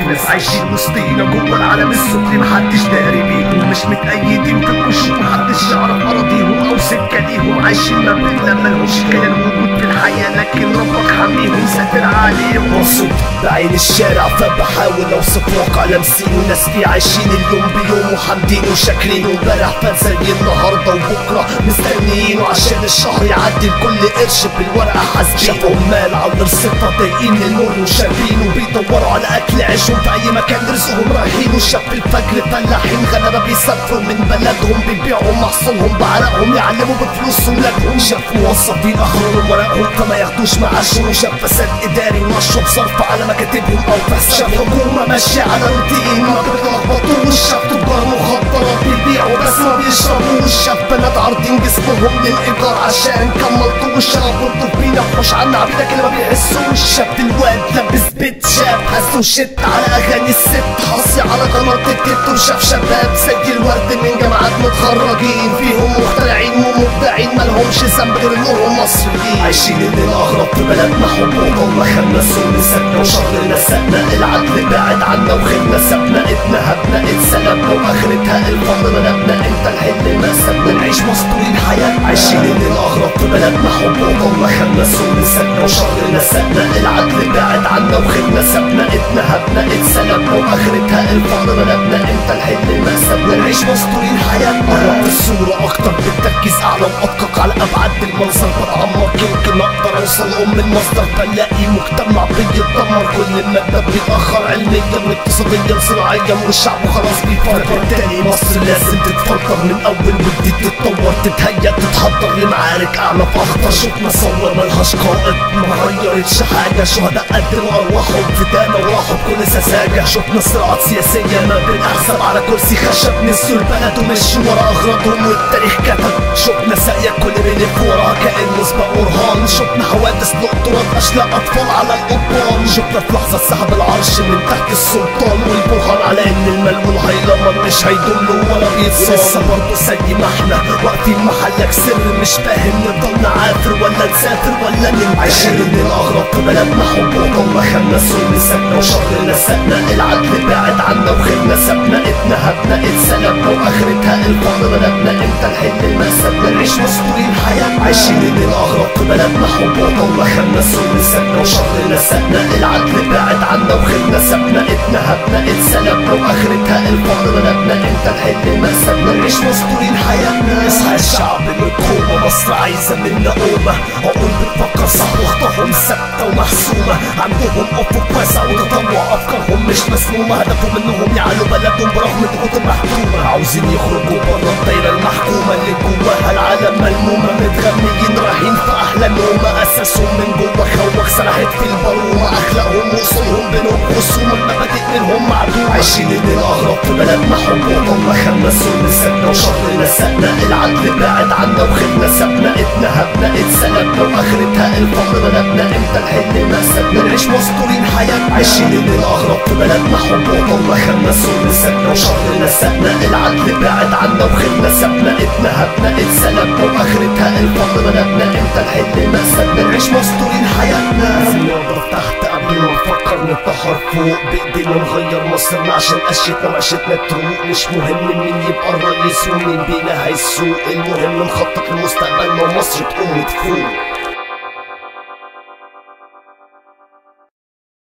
ناس عايشين وسطينا جوه العالم السفلي محدش داري بيهم مش متأيدين في الوش محدش يعرف أراضيهم أو سكة ليهم عايشين ما بيننا ملهمش كيان وجود في الحياة لكن ربك حميهم ساتر عليهم مرصود بعين الشارع فبحاول اوصف واقع لامسين وناس فيه عايشين اليوم بيوم وحامدين وشاكرين وامبارح فات زي النهارده وبكره مستنيينه عشان الشهر يعدي لكل قرش بالورقه حاسبين شافوا عمال على الرصيفه ضايقين المر وشاربين وبيدوروا على اكل عيشهم في اي مكان رزقهم رايحين وشاب الفجر فلاحين غلابه بيسافروا من بلدهم بيبيعوا محصولهم بعرقهم يعلموا بفلوس ولادهم شاف موظفين اخرهم ورقهم فما ياخدوش معاشهم وشاف فساد اداري ونشر صرف على مكاتبهم او في حساب شاف حكومه ماشيه على روتين ما بتلخبطوش شاف تجار مخدرات بيبيعوا بس ما بيشربوش شاف بنات عارضين جسمهم للايجار عشان كملتوش شربوا انتوا فينا مش عنا عبيدك اللي ما بيحسوش شاف الواد لابس بيت شاب حسوا شت على اغاني الست حصي على قناه التيك وشاف شباب زي الورد من جامعات متخرجين فيهم مخترعين ومبدعين مالهمش ذنب غير انهم مصريين عايشين ان الاغرب في بلدنا حبوط هم خمسوا نسبنا وشر نسقنا العدل بعد عنا وخدنا سبنا اتنهبنا اتسلبنا واخرتها الفضل ملبنا انت الحل مكسبنا نعيش مسطولين الحياة عايشين ان الاغرب في بلدنا حبوط هم خمسوا نسبنا وشر نسقنا العدل بعد عنا وخدنا سبنا اتنهبنا اتسلبنا واخرتها الفضل ملبنا انت الحل مكسبنا نعيش مسطولين الحياة قرب الصورة اكتر بالتركيز اعلى وادقق على ابعاد المنظر بتعمق يمكن اقدر اوصل ام المصدر بلاقي مجتمع بيتدمر كل المادة بيتأخر علميا اقتصاديا صناعيا والشعب خلاص بيفرق بالتالي مصر لازم تتفلتر من اول وجديد تتطور تتهيأ تتحضر لمعارك اعلى في اخطر شفنا صور ملهاش قائد ما غيرتش حاجة شهداء قدموا ارواحهم فدانا وراحوا بكل سذاجة شفنا صراعات سياسية ما بين احزاب على كرسي خشب نسيوا البلد ومشوا ورا اغراضهم والتاريخ كتب شفنا ساقية كل بيلف وراها كأنه سباق ورهان شفنا حوادث دكتورات اشلاء اطفال على القضبان شفنا في لحظة سحب العرش من تحت السلطان والبرهان على ان المال والهيلمان مش هيدلوا ولا بيتصال لسه برضه زي ما احنا واقفين محلك سر مش فاهم نفضل نعافر ولا نسافر ولا ننتحر عايشين ان الاغرب في بلدنا حبوط هم خمسوا نسبنا وشر نسقنا العدل بعد عنا وخدنا سبنا اتنهبنا اتسلبنا واخرتها الفضل بلدنا امتى الحل المكسبنا نعيش مسطولين الحياة عايشين ان الاغرب في بلدنا حبوط هم خمسوا نسبنا وشر نسقنا العدل بعد عنا وخدنا سبنا اتنهبنا اتسلبنا واخرتها الفضل بلدنا امتى الحل المكسبنا نعيش مسطولين حياتنا يصحى الشعب من كوما مصر عايزة منا قومة عقول بتفكر صح واخطائهم ثابتة ومحسومة عندهم افق واسع وتطوع افكارهم مش مسمومة هدفهم انهم يعلوا بلدهم برغم الضغوط المحكومة عاوزين يخرجوا بره الدايرة المحكومة اللي جواها العالم ملمومة متغميين رايحين في احلى نومة اساسهم من جوا خوخ سرحت في البرومة اخلاقهم وصولهم بينهم خصوم المبادئ منهم معدومة عايشين ان الاغرب في بلدنا حبوط هم خمسوا نسبنا وشر نسقنا العدل بعد عنا وخدنا سبنا اتنهبنا اتسلبنا واخرتها الفضل بلدنا امتى الحل مكسبنا نعيش مسطولين حياة عايشين ان الاغرب في بلدنا حبوط هم خمسوا نسبنا وشر نسقنا العدل بعد عنا وخدنا سبنا اتنهبنا اتسلبنا واخرتها الفضل بلدنا امتى الحل مكسبنا نعيش مسطولين حياتنا نقدر تحت قبل ما نفكر نتطهر فوق بايدينا نغير مصرنا عشان اشيتنا معيشتنا تروق مش مهم مين يبقى الرئيس ومين بينا هيسوق المهم نخطط لمستقبلنا ومصر تقوم وتفوق